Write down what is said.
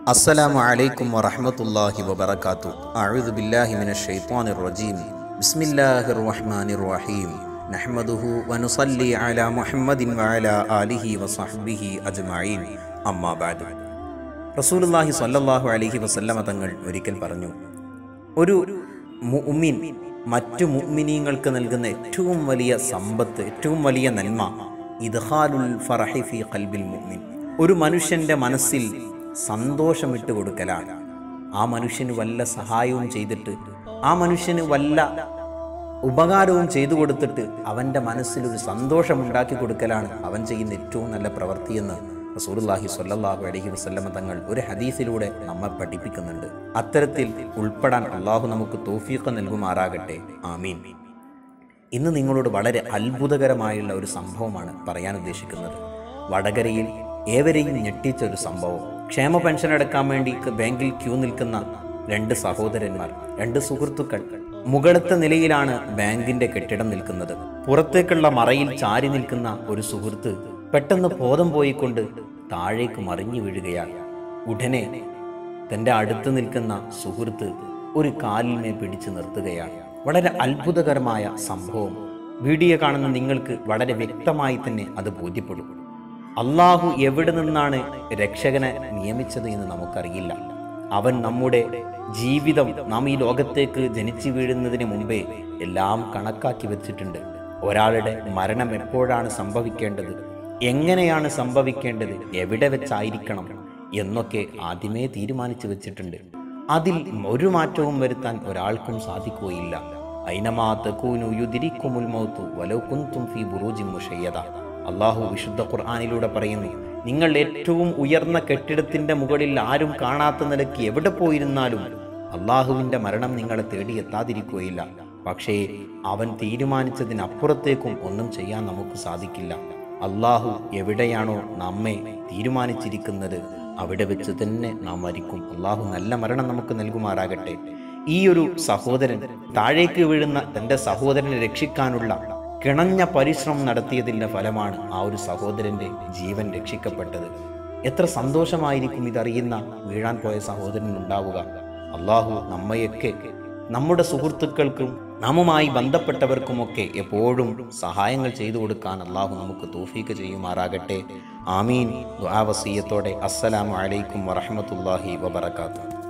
السلام عليكم ورحمة الله وبركاته أعوذ بالله من الشيطان الرجيم بسم الله الرحمن الرحيم نحمده ونصلي على محمد وعلى آله وصحبه أجمعين أما بعد റസൂലുള്ളാഹി സ്വല്ലല്ലാഹു അലൈഹി വസല്ലമ തങ്ങൾ ഒരിക്കൽ പറഞ്ഞു ഒരു മുഅ്മിൻ മറ്റു മുഅ്മിനീങ്ങൾക്ക് നൽകുന്ന ഏറ്റവും വലിയ സമ്പത്ത് ഏറ്റവും വലിയ നന്മ ഇദ്ഹാലുൽ ഫറഹി ഫി ഖൽബിൽ മുഅ്മിൻ ഒരു മനുഷ്യന്റെ മനസ്സിൽ സന്തോഷമിട്ട് കൊടുക്കലാണ് ആ മനുഷ്യന് വല്ല സഹായവും ചെയ്തിട്ട് ആ മനുഷ്യന് വല്ല ഉപകാരവും ചെയ്തു കൊടുത്തിട്ട് അവൻ്റെ മനസ്സിൽ ഒരു സന്തോഷം ഉണ്ടാക്കി കൊടുക്കലാണ് അവൻ ചെയ്യുന്ന ഏറ്റവും നല്ല പ്രവൃത്തിയെന്ന് റസൂലുള്ളാഹി സ്വല്ലല്ലാഹു അലൈഹി വസല്ലമ തങ്ങൾ ഒരു ഹദീസിലൂടെ നമ്മെ പഠിപ്പിക്കുന്നുണ്ട് അത്തരത്തിൽ ഉൾപ്പെടാൻ അള്ളാഹു നമുക്ക് തോഫീഖ് നൽകുമാറാകട്ടെ ആമീൻ ഇന്ന് നിങ്ങളോട് വളരെ അത്ഭുതകരമായുള്ള ഒരു സംഭവമാണ് പറയാൻ ഉദ്ദേശിക്കുന്നത് വടകരയിൽ ഏവരെയും ഞെട്ടിച്ച ഒരു സംഭവം ക്ഷേമ പെൻഷൻ എടുക്കാൻ വേണ്ടി ബാങ്കിൽ ക്യൂ നിൽക്കുന്ന രണ്ട് സഹോദരന്മാർ രണ്ട് സുഹൃത്തുക്കൾ മുകളത്തെ നിലയിലാണ് ബാങ്കിന്റെ കെട്ടിടം നിൽക്കുന്നത് പുറത്തേക്കുള്ള മറയിൽ ചാരി നിൽക്കുന്ന ഒരു സുഹൃത്ത് പെട്ടെന്ന് ബോധം പോയിക്കൊണ്ട് താഴേക്ക് മറിഞ്ഞു വീഴുകയാണ് ഉടനെ തൻ്റെ അടുത്ത് നിൽക്കുന്ന സുഹൃത്ത് ഒരു കാലിനെ പിടിച്ചു നിർത്തുകയാണ് വളരെ അത്ഭുതകരമായ സംഭവം വീഡിയോ കാണുന്ന നിങ്ങൾക്ക് വളരെ വ്യക്തമായി തന്നെ അത് ബോധ്യപ്പെടും അള്ളാഹു എവിടെ നിന്നാണ് രക്ഷകനെ നിയമിച്ചത് എന്ന് നമുക്കറിയില്ല അവൻ നമ്മുടെ ജീവിതം നാം ഈ ലോകത്തേക്ക് ജനിച്ചു വീഴുന്നതിന് മുമ്പേ എല്ലാം കണക്കാക്കി വെച്ചിട്ടുണ്ട് ഒരാളുടെ മരണം എപ്പോഴാണ് സംഭവിക്കേണ്ടത് എങ്ങനെയാണ് സംഭവിക്കേണ്ടത് എവിടെ വെച്ചായിരിക്കണം എന്നൊക്കെ ആദ്യമേ തീരുമാനിച്ചു വെച്ചിട്ടുണ്ട് അതിൽ ഒരു മാറ്റവും വരുത്താൻ ഒരാൾക്കും സാധിക്കുകയില്ല ഐനമാ തകൂനു യുദിരിക്കുമുൽ മൗത്തു വലൗ കുന്തും ഫീ ബുറൂജിൻ മുഷയ്യദ അള്ളാഹു വിശുദ്ധ ഖുർആാനിലൂടെ പറയുന്നു നിങ്ങൾ ഏറ്റവും ഉയർന്ന കെട്ടിടത്തിന്റെ മുകളിൽ ആരും കാണാത്ത നിലയ്ക്ക് എവിടെ പോയിരുന്നാലും അള്ളാഹുവിന്റെ മരണം നിങ്ങളെ തേടിയെത്താതിരിക്കുകയില്ല പക്ഷേ അവൻ തീരുമാനിച്ചതിനപ്പുറത്തേക്കും ഒന്നും ചെയ്യാൻ നമുക്ക് സാധിക്കില്ല അള്ളാഹു എവിടെയാണോ നമ്മെ തീരുമാനിച്ചിരിക്കുന്നത് അവിടെ വെച്ച് തന്നെ നാം മരിക്കും അള്ളാഹു നല്ല മരണം നമുക്ക് നൽകുമാറാകട്ടെ ഈ ഒരു സഹോദരൻ താഴേക്ക് വീഴുന്ന തൻ്റെ സഹോദരനെ രക്ഷിക്കാനുള്ള കിണഞ്ഞ പരിശ്രമം നടത്തിയതിൻ്റെ ഫലമാണ് ആ ഒരു സഹോദരൻ്റെ ജീവൻ രക്ഷിക്കപ്പെട്ടത് എത്ര സന്തോഷമായിരിക്കും ഇതറിയുന്ന വീഴാൻ പോയ സഹോദരനുണ്ടാവുക അള്ളാഹു നമ്മയൊക്കെ നമ്മുടെ സുഹൃത്തുക്കൾക്കും നമ്മുമായി ബന്ധപ്പെട്ടവർക്കുമൊക്കെ എപ്പോഴും സഹായങ്ങൾ ചെയ്തു കൊടുക്കാൻ അള്ളാഹു നമുക്ക് തോഫീക്ക് ചെയ്യുമാറാകട്ടെ ആമീൻ ദുആവസീയത്തോടെ അസ്സലാമു അലൈക്കും വറഹമത്തല്ലാഹി വബർക്കാത്തു